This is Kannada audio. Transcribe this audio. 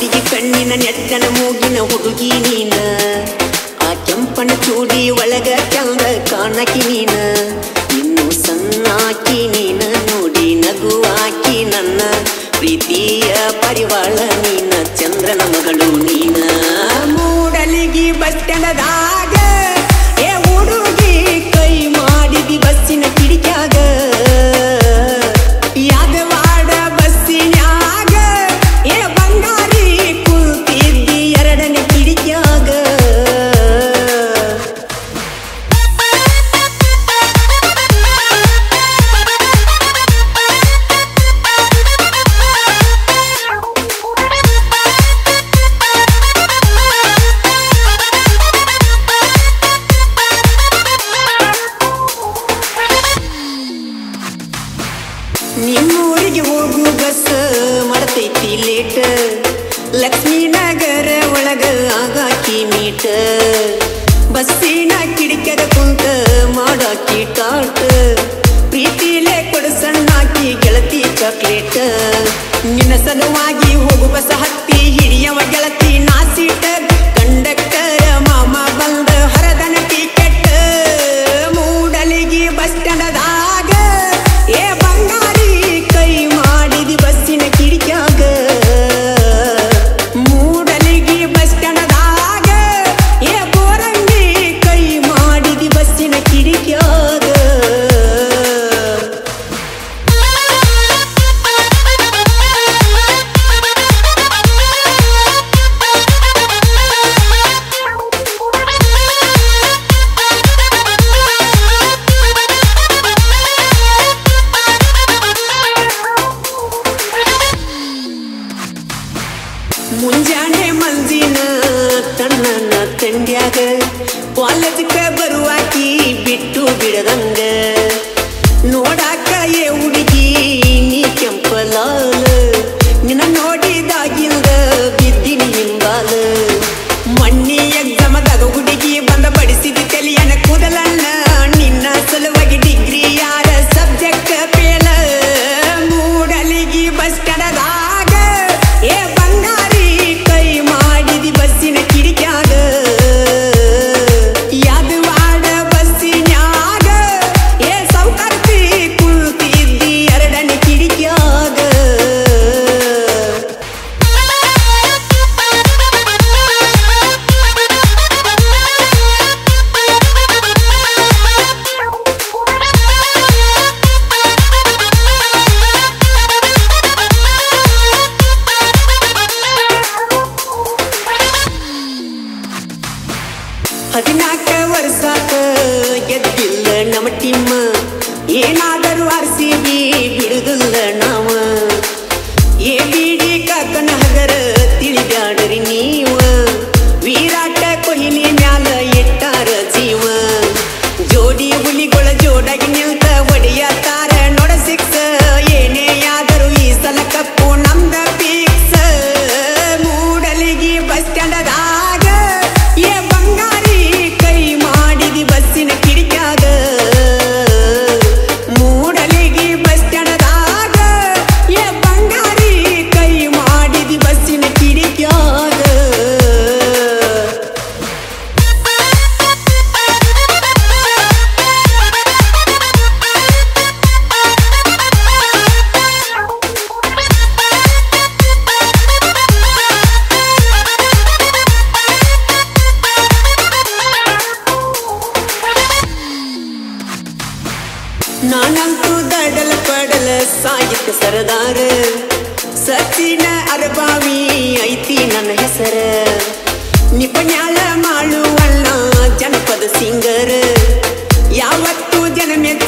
ಹುಡುಗಿ ಕಣ್ಣಿನ ನೆಟ್ಟನ ಮೂಗಿನ ಹುಡುಗಿ ನೀನ ಆ ಕೆಂಪನ ಚೂಡಿ ಒಳಗ ಚಂದ ಕಾಣಕಿ ನೀನ ಇನ್ನು ಸಣ್ಣಾಕಿ ನೀನ ನೋಡಿ ನಗುವಾಕಿ ನನ್ನ ಪ್ರೀತಿಯ ಪರಿವಾಳ ನೀನ ಚಂದ್ರನ ಮಗಳು ನೀನ ಮೂಡಲಿಗಿ ಬಸ್ ಸ್ಟ್ಯಾಂಡದಾಗ ಏ ಹುಡುಗಿ ಕೈ ಮಾಡಿದಿ ಬಸ್ಸಿನ ಕಿಡಿಕ್ಯಾಗ ಯಾದವಾಡ ಬಸ್ಸಿನ್ಯಾಗ ಏ ಬಂಗಾರಿ ಕುಳ್ತಿದ್ದಿ ಎರಡನೇ ಕಿಡಿಕ್ಯಾಗ ನಿಮ್ಮೂರಿಗೆ ಹೋಗು ಬಸ್ ಮರ್ತೈತಿ ಲೇಟ್ ಲಕ್ಷ್ಮೀನಗರ ಒಳಗ ಆಗಾಕಿ ಮೀಟ ಬಸ್ಸಿನ ಕಿಡಿಕೆದ ಕುಂತ ಮಾಡಾಕಿ ಟಾಟ್ ಪ್ರೀತಿಲೇ ಕೊಡಸಣ್ಣಾಕಿ ಗೆಳತಿ ಚಾಕ್ಲೇಟ್ ನಿನ್ನ ಸಲುವಾಗಿ ಹೋಗು ಬಸ್ ಹತ್ತಿ ಹಿಡಿಯವ ಗೆಳತಿ ನಾಸಿಟ ಕಂಡಕ್ಟರ್ ಮಾಮ ಬಂದ ಹರದನ ಟಿಕೆಟ್ ಮೂಡಲಿಗಿ ಬಸ್ ಸ್ಟ್ಯಾಂಡದಾಗ ಏ ಬಂಗಾರಿ ಕೈ ಮಾಡಿದಿ ಬಸ್ಸಿನ ಕಿಡಿಕ್ಯಾಗ ಮೂಡಲಿಗಿ ಬಸ್ ಸ್ಟ್ಯಾಂಡದಾಗ ಏ ಬೋರಂಗಿ ಕೈ ಮಾಡಿದಿ ಬಸ್ಸಿನ ಕಿಡಿಕ್ಯಾಗ ಮುಂಜಾನೆ ಮಂದಿನ ತಣ್ಣನ ತಂಡ್ಯಾಗ ಕಾಲೇಜಕ್ಕ ಬರುವಾಕಿ ಬಿಟ್ಟು ಬಿಡದಂಗ ನೋಡಾಕ ಏ ಹುಡುಗಿ ನೀ ಕೆಂಪಲಾಲ ನಿನ್ನ ನೋಡಿದಾಗಿಂದ ಬಿದ್ದಿನಿ ಹಿಂಬಾಲ ಮಣ್ಣಿ ಎಕ್ಸಾಮದಾಗ ಹುಡುಗಿ ಬಂದ ಬಡಿಸಿದ ತಲಿಯನ ಕೂದಲನ್ನ ನಿನ್ನ ಸಲುವಾಗಿ ಡಿಗ್ರಿ ಯಾರ ಸಬ್ಜೆಕ್ಟ್ ಪೇಲ ಮೂಡಲಿಗಿ ಬಸ್ ಸ್ಟ್ಯಾಂಡದಾಗ ಏ ಬಂಗಾರಿ ಕೈ ಮಾಡಿದಿ ಬಸ್ಸಿನ ಕಿಡಿಕ್ಯಾಗ ಯಾದವಾಡ ಬಸ್ಸಿನ್ಯಾಗ ಏ ಸೌಕರ್ತಿ ಕುಳ್ತಿದ್ದಿ ಎರಡನೇ ಕಿಡಿಕ್ಯಾಗ ಹದಿನಾಲ್ಕ ವರ್ಷಾಕ ಗೆದ್ದಿಲ್ಲ ನಮ್ಮ ಟಿಮ್ಮ ಏನಾದರೂ ಆರ್ಸಿ ಬಿಡುದಿಲ್ಲ ನಾವ ಏ ಬಿಡಿ ಕಾಕನ ಹಗರ ತಿಳಿಬ್ಯಾಡ್ರಿ ನೀವ ವಿರಾಟ ಕೊಹ್ಲಿ ಮ್ಯಾಲ ಇಟ್ಟಾರ ಜೀವ ಜೋಡಿ ಹುಲಿಗಳ ಜೋಡಾಗಿ ನಿಲ್ತ ಒಡೆಯತಾರ ನೋಡ ಸಿಕ್ಸ ಏನೇ ಆದರೂ ಈ ಸಲ ಕಪ್ಪು ನಮ್ದ ಫಿಕ್ಸ್ ಮೂಡಲಿಗಿ ಬಸ್ ಸ್ಟ್ಯಾಂಡದಾಗ ಏ ಬಂಗಾರಿ ಕೈ ಮಾಡಿದಿ ಬಸ್ಸಿನ ಕಿಡಿಕ್ಯಾಗ ಮೂಡಲಿಗಿ ಬಸ್ ಸ್ಟ್ಯಾಂಡದಾಗ ಏ ಬಂಗಾರಿ ಕೈ ಮಾಡಿದಿ ಬಸ್ಸಿನ ಕಿಡಿಕ್ಯಾಗ ನಾನಂತೂ ದಡಲ ಪಡಲ ಸಾಹಿತ್ಯ ಸರದಾರ ಸಚಿನ ಅರಬಾವಿ ಐತಿ ನನ್ನ ಹೆಸರ ನಿಪನ್ಯಾಳ ಮಾಡುವಲ್ಲ ಜನಪದ ಸಿಂಗರ್ ಯಾವತ್ತು ಜನಮೆ